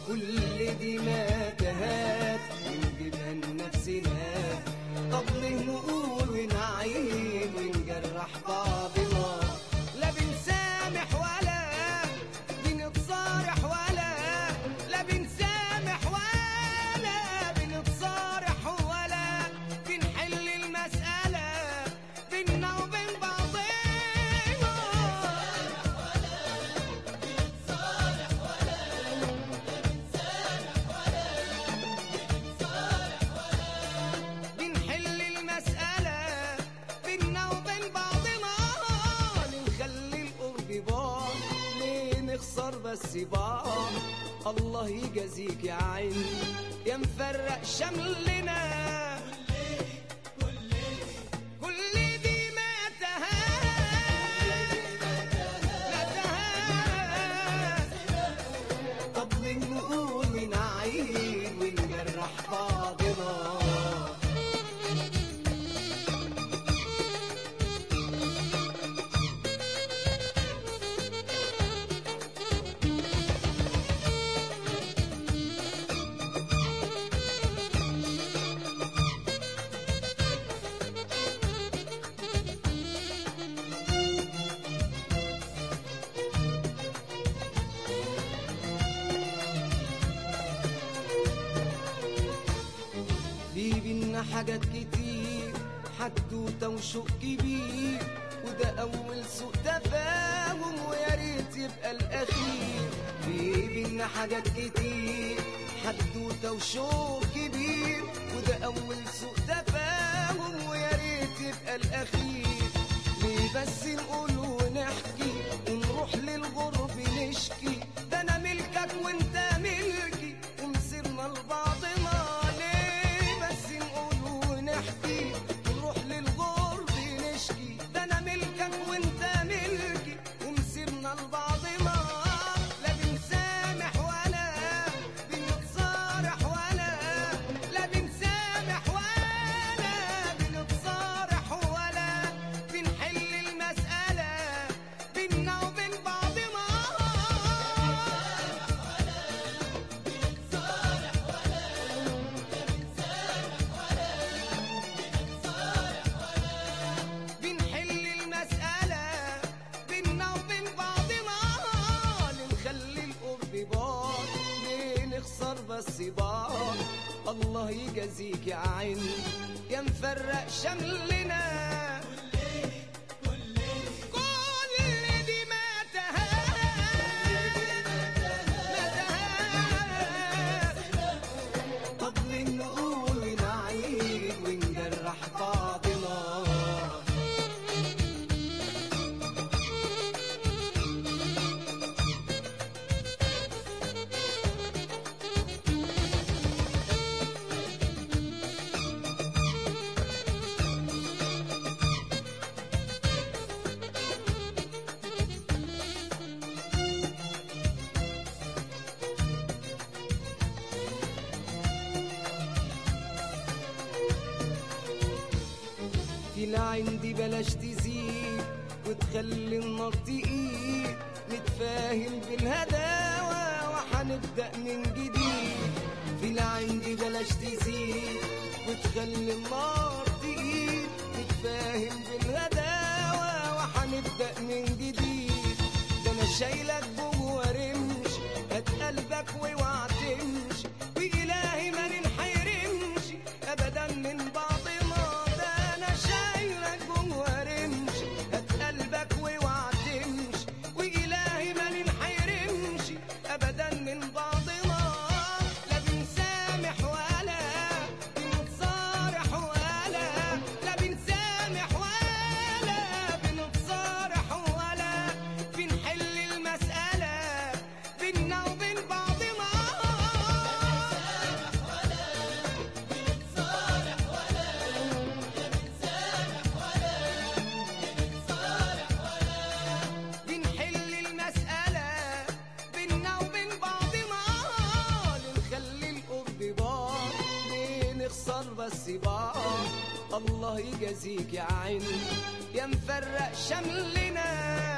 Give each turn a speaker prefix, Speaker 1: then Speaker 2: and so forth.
Speaker 1: كل دي متاهات ونجيبها لنفسنا طب ليه نقول ونعيد ونجرح بعضنا لا بنسامح ولا بنتصارح ولا لا بنسامح ولا بنتصارح ولا بنحل المسألة بينا وبين بعضنا بنحل المسألة بينا وبين بعضنا ليه نخلي القرب بعض ليه نخسر بس بعض الله يجازيك يا عيني يا مفرق شملنا كل دي متاهات متاهات طب ليه نقول ونعيد ونجرح بعضنا في بينا حاجات كتير حدوتة وشوق كبير وده أول سوء تفاهم ويا ريت يبقى الأخير في بينا حاجات كتير حدوتة وشوق كبير وده أول سوء تفاهم ويا ريت يبقى الأخير ليه بس نقول ونحكي ونروح للغرب نشكي ده أنا ملكك وأنت ملكي ومسيرنا لبعضنا ليه بس نقول ونحكي ونروح للغرب نشكي ده أنا ملكك وأنت ملكي ومسيرنا لبعضنا لا بنسامح ولا بنتصارح ولا لا بنسامح ولا بنتصارح ولا بنحل المسألة بينا وبين بعضنا بنحل المسألة بينا وبين بعضنا ليه نخلي القرب بعض ليه نخسر بس بعض الله يجازيك يا عيني يا مفرق شملنا كل دي متاهات متاهات طب ليه نقول ونعيد ونجرح بعضنا فينا عندي بلاش تزيد وتخلي النار تقيل نتفاهم بالهداوة وحنبدأ من جديد فينا عندي بلاش تزيد وتخلي النار تقيل نتفاهم بالهداوة وحنبدأ من جديد ده انا شايلك جوه رمش هات قلبك واوعى تمشي وإلهي ما ننحرمش أبدا من بعضنا ده أنا شايلك جوه رمش هات قلبك واوعى تمشي وإلهي ما ننحرمش أبدا من بعضنا لا بنسامح ولا بنتصارح ولا لا بنسامح ولا بنتصارح ولا بنحل المسألة بينا وبين بعضنا بنحل المسألة بينا وبين بعضنا ليه نخلي القرب بعض ليه نخسر بس بعض الله يجازيك يا عيني يا مفرق شملنا